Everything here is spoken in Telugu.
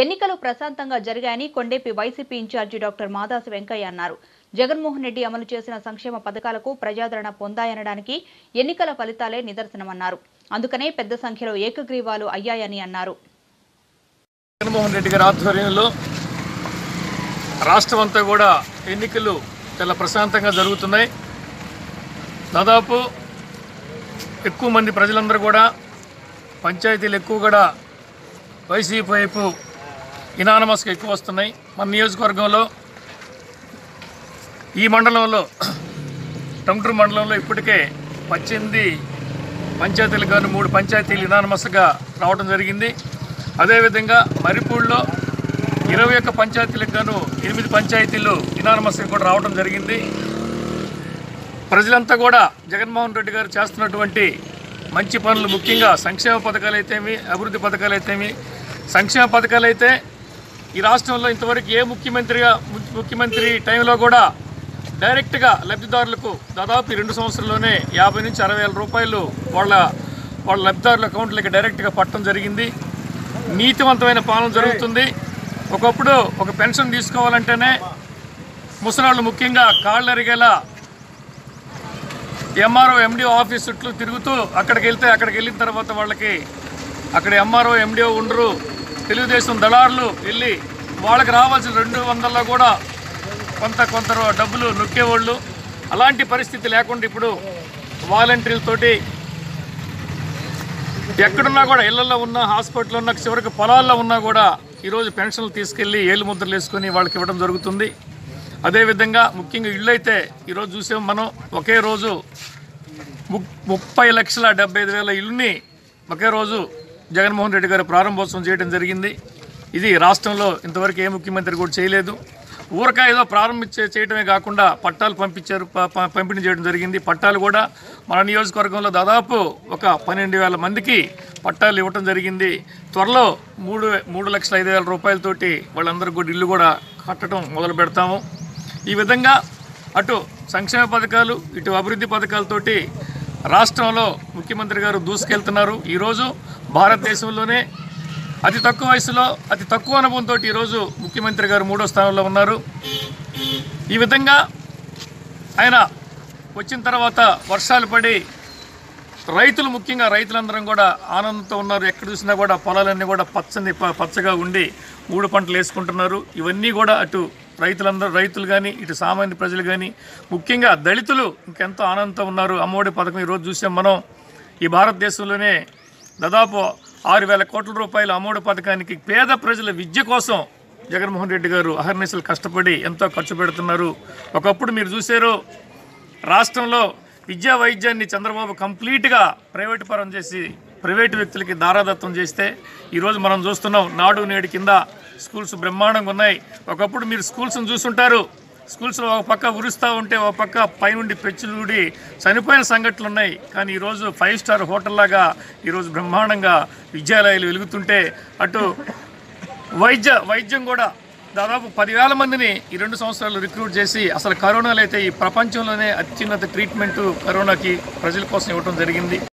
ఎన్నికలు ప్రశాంతంగా జరిగాయని Kondepi YCP incharge doctor Madasu Venkaiah అన్నారు జగన్మోహన్ రెడ్డి అమలు చేసిన సంక్షేమ పథకాలకు ప్రజాదరణ పొందాయనడానికి ఎన్నికల ఫలితాలే నిదర్శనమన్నారు అందుకనే పెద్ద సంఖ్యలో ఏకగ్రీవాలు అయ్యాయని అన్నారు జగన్మోహన్ రెడ్డి గారి ఆధ్వర్యంలో రాష్ట్రం అంతా కూడా ఎన్నికలు చాలా ప్రశాంతంగా జరుగుతున్నాయి దాదాపు ఎక్కువ మంది ప్రజలందరూ కూడా పంచాయతీలు ఎక్కువ కూడా వైసీపీ వైపు ఇనానమస్గా ఎక్కువ వస్తున్నాయి మన నియోజకవర్గంలో ఈ మండలంలో టంగుటూరు మండలంలో ఇప్పటికే పద్దెనిమిది పంచాయతీలు కానీ మూడు పంచాయతీలు ఇనానమస్గా రావడం జరిగింది అదేవిధంగా మరిపూడిలో ఇరవై ఒక్క పంచాయతీలకు గాను ఎనిమిది పంచాయతీలు ఇనానమస్గా కూడా రావడం జరిగింది ప్రజలంతా కూడా జగన్మోహన్ రెడ్డి గారు చేస్తున్నటువంటి మంచి పనులు ముఖ్యంగా సంక్షేమ పథకాలు అయితేమి అభివృద్ధి పథకాలు అయితేమి సంక్షేమ పథకాలు అయితే ఈ రాష్ట్రంలో ఇంతవరకు ఏ ముఖ్యమంత్రిగా ము- ముఖ్యమంత్రి టైంలో కూడా డైరెక్ట్గా లబ్ధిదారులకు దాదాపు ఈ రెండు సంవత్సరాల్లోనే యాభై నుంచి అరవై వేల రూపాయలు వాళ్ళ వాళ్ళ లబ్ధిదారుల అకౌంట్లకి డైరెక్ట్గా పట్టడం జరిగింది నీతివంతమైన పాలన జరుగుతుంది ఒకప్పుడు ఒక పెన్షన్ తీసుకోవాలంటేనే ముసలాళ్ళు ముఖ్యంగా కాళ్ళు అరిగేలా ఎంఆర్ఓ ఎండిఓ ఆఫీస్ చుట్టూ తిరుగుతూ అక్కడికి వెళ్తే అక్కడికి వెళ్ళిన తర్వాత వాళ్ళకి అక్కడ ఎంఆర్ఓ ఎండిఓ ఉండరు తెలుగుదేశం దళారులు వెళ్ళి వాళ్ళకి రావాల్సిన రెండు వందల్లో కూడా కొంత కొంత డబ్బులు నొక్కేవాళ్ళు అలాంటి పరిస్థితి లేకుండా ఇప్పుడు వాలంటీర్లతోటి ఎక్కడున్నా కూడా ఇళ్లలో ఉన్నా హాస్పిటల్లో ఉన్నా చివరికి పొలాల్లో ఉన్నా కూడా ఈరోజు పెన్షన్లు తీసుకెళ్ళి ఏలు ముద్రలు వేసుకొని వాళ్ళకి ఇవ్వడం జరుగుతుంది అదేవిధంగా ముఖ్యంగా ఇళ్ళు అయితే ఈరోజు చూసాం మనం ఒకే రోజు ము- ముప్పై లక్షల డెబ్బై ఐదు వేల ఇల్లుని ఒకే రోజు జగన్మోహన్ రెడ్డి గారు ప్రారంభోత్సవం చేయడం జరిగింది ఇది రాష్ట్రంలో ఇంతవరకు ఏ ముఖ్యమంత్రి కూడా చేయలేదు ఊరక ఏదో ప్రారంభించే చేయడమే కాకుండా పట్టాలు పంపించారు ప- ప- పంపిణీ చేయడం జరిగింది పట్టాలు కూడా మన నియోజకవర్గంలో దాదాపు ఒక పన్నెండు వేల మందికి పట్టాలు ఇవ్వటం జరిగింది త్వరలో మూడు మూడు లక్షల ఐదు వేల రూపాయలతోటి వాళ్ళందరూ కూడా ఇల్లు కూడా కట్టడం మొదలు పెడతాము ఈ విధంగా అటు సంక్షేమ పథకాలు ఇటు అభివృద్ధి పథకాలతోటి రాష్ట్రంలో ముఖ్యమంత్రి గారు దూసుకెళ్తున్నారు ఈరోజు భారతదేశంలోనే అతి తక్కువ వయసులో అతి తక్కువ అనుభవంతో ఈరోజు ముఖ్యమంత్రి గారు మూడో స్థానంలో ఉన్నారు ఈ విధంగా ఆయన వచ్చిన తర్వాత వర్షాలు పడి రైతులు ముఖ్యంగా రైతులందరం కూడా ఆనందంతో ఉన్నారు ఎక్కడ చూసినా కూడా పొలాలన్నీ కూడా పచ్చని ప- పచ్చగా ఉండి మూడు పంటలు వేసుకుంటున్నారు ఇవన్నీ కూడా అటు రైతులందరూ రైతులు కానీ ఇటు సామాన్య ప్రజలు కానీ ముఖ్యంగా దళితులు ఇంకెంతో ఆనందంతో ఉన్నారు అమ్మఒడి పథకం ఈరోజు చూసాం మనం ఈ భారతదేశంలోనే దాదాపు ఆరు వేల కోట్ల రూపాయల అమ్మఒడి పథకానికి పేద ప్రజల విద్య కోసం జగన్మోహన్ రెడ్డి గారు అహర్నిశలు కష్టపడి ఎంతో ఖర్చు పెడుతున్నారు ఒకప్పుడు మీరు చూసారు రాష్ట్రంలో విద్యా వైద్యాన్ని చంద్రబాబు కంప్లీట్గా ప్రైవేటు పరం చేసి ప్రైవేటు వ్యక్తులకి దారాదత్తం చేస్తే ఈరోజు మనం చూస్తున్నాం నాడు నేడు కింద స్కూల్స్ బ్రహ్మాండంగా ఉన్నాయి ఒకప్పుడు మీరు స్కూల్స్ని చూసుంటారు స్కూల్స్లో ఒక పక్క ఉరుస్తూ ఉంటే ఒక పక్క పైనుండి పెచ్చులు ఊడి చనిపోయిన సంఘటనలు ఉన్నాయి కానీ ఈరోజు ఫైవ్ స్టార్ హోటల్ లాగా ఈరోజు బ్రహ్మాండంగా విద్యాలయాలు వెలుగుతుంటే అటు వైద్య వైద్యం కూడా దాదాపు పదివేల మందిని ఈ రెండు సంవత్సరాలు రిక్రూట్ చేసి అసలు కరోనాలో అయితే ఈ ప్రపంచంలోనే అత్యున్నత ట్రీట్మెంట్ కరోనాకి ప్రజల కోసం ఇవ్వడం జరిగింది